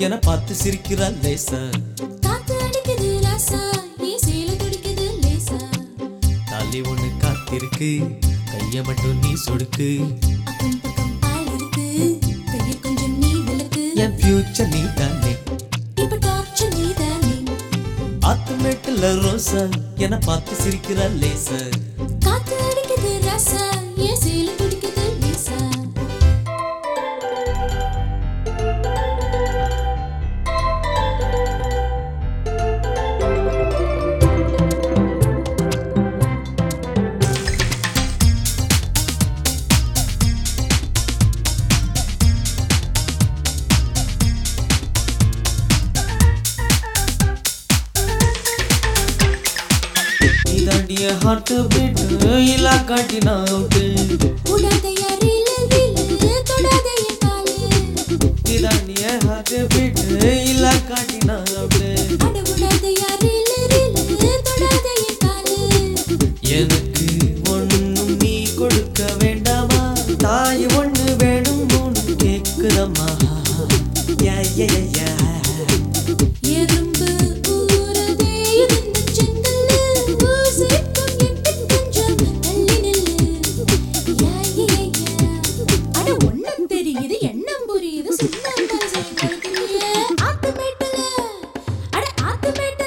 என பார்த்து சிரிக்கிறா லேசா காத்து அடிக்குது ராசா ஏ சேல துடிக்குது லேசா தாலி ஒண்ணு காத்திருக்கு கைய மட்டும் நீ சொடுக்கு அக்கம் பக்கம் ஆள் இருக்கு கையை கொஞ்சம் நீ விளக்கு என் ஃபியூச்சர் நீ தானே இப்ப டார்ச்சர் நீ தானே ஆத்துமேட்டுல ரோசா என பார்த்து சிரிக்கிறா லேசா காத்து அடிக்குது ராசா ஏ சேல துடிக்குது லேசா நீ தாண்டிய ஹார்ட் பீட் இல்லா காட்டினா அவுட்டு உடாதையா ரீலு ரீலு தொடாத என் காலு நீ தாண்டிய ஹார்ட் பீட் இல்லா காட்டினா அவுட்டு அட உடாதையா ரீலு ரீலு தொடாத என் காலு எனக்கு ஒண்ணும் நீ கொடுக்க வேண்டாமா தாய் ஒண்ணு வேணும் மூணு கேக்குதம்மா யா யா யா யா எறும்பு ஊறதே இருந்த செங்கல்லு ஊசிக்கும் எட்டு கொஞ்சம் தள்ளி நில்லு யா யா யா அட ஒண்ணும் தெரியுது எண்ணம் புரியுது சுண்ணம் மனசை கலக்குறிய ஆத்துமேட்டல அட ஆத்துமேட்டல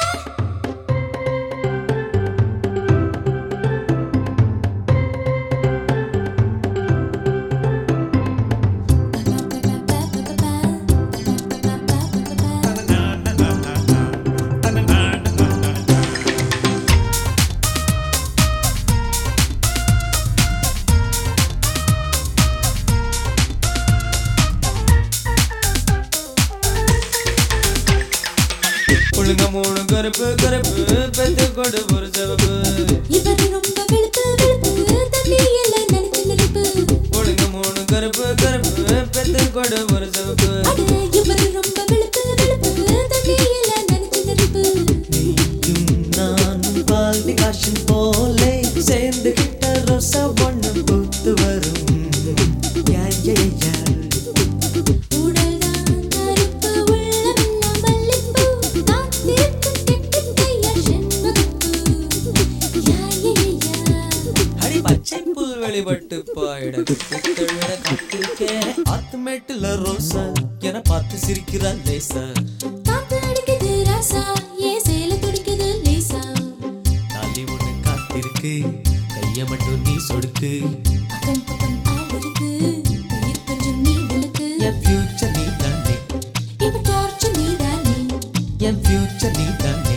ஒழுங்க மூணு கருப்பு கருப்பு பெத்து கொடு ஒரு சிவப்பு இவர் ரொம்ப வெளுப்பு வெளுப்பு தண்ணி எல்லாம் நினைச்சு நெருப்பு ஒழுங்க மூணு கருப்பு கருப்பு பெத்து கொடு ஒரு சிவப்பு அட இவர் ரொம்ப வெளுப்பு வெளுப்பு தண்ணி எல்லாம் நினைச்சு நெருப்பு நீயும் நானும் பால் டிகாஷன் போலே சேர்ந்து கிட்ட ரோசா ஒண்ணு பூத்து வரும் யா யா யா உடல்தான் கருப்பு உள்ளமெல்லாம் மல்லிப்பூ காத்திருக்கும் கெட்டிக் கையால் செண்பகப்பூ யா யா யா அடி பச்சை புல் வெளிப்பட்டு பாயிட தழுவிட காத்திருக்கேன் ஆத்துமேட்டுல ரோசா என பார்த்து சிரிக்கிறா லேசா காத்து அடிக்குது ராசா ஏ சேல துடிக்குது லேசா தாலி ஒண்ணு காத்திருக்கு கைய மட்டும் நீ சொடுக்கு அக்கம் பக்கம் ஆள் இருக்கு கையில் கொஞ்சம் நீ விளக்கு என் ஃபியூச்சர் நீ தானே இப்ப டார்ச்சர் நீ தானே என் ஃபியூச்சர் நீ தானே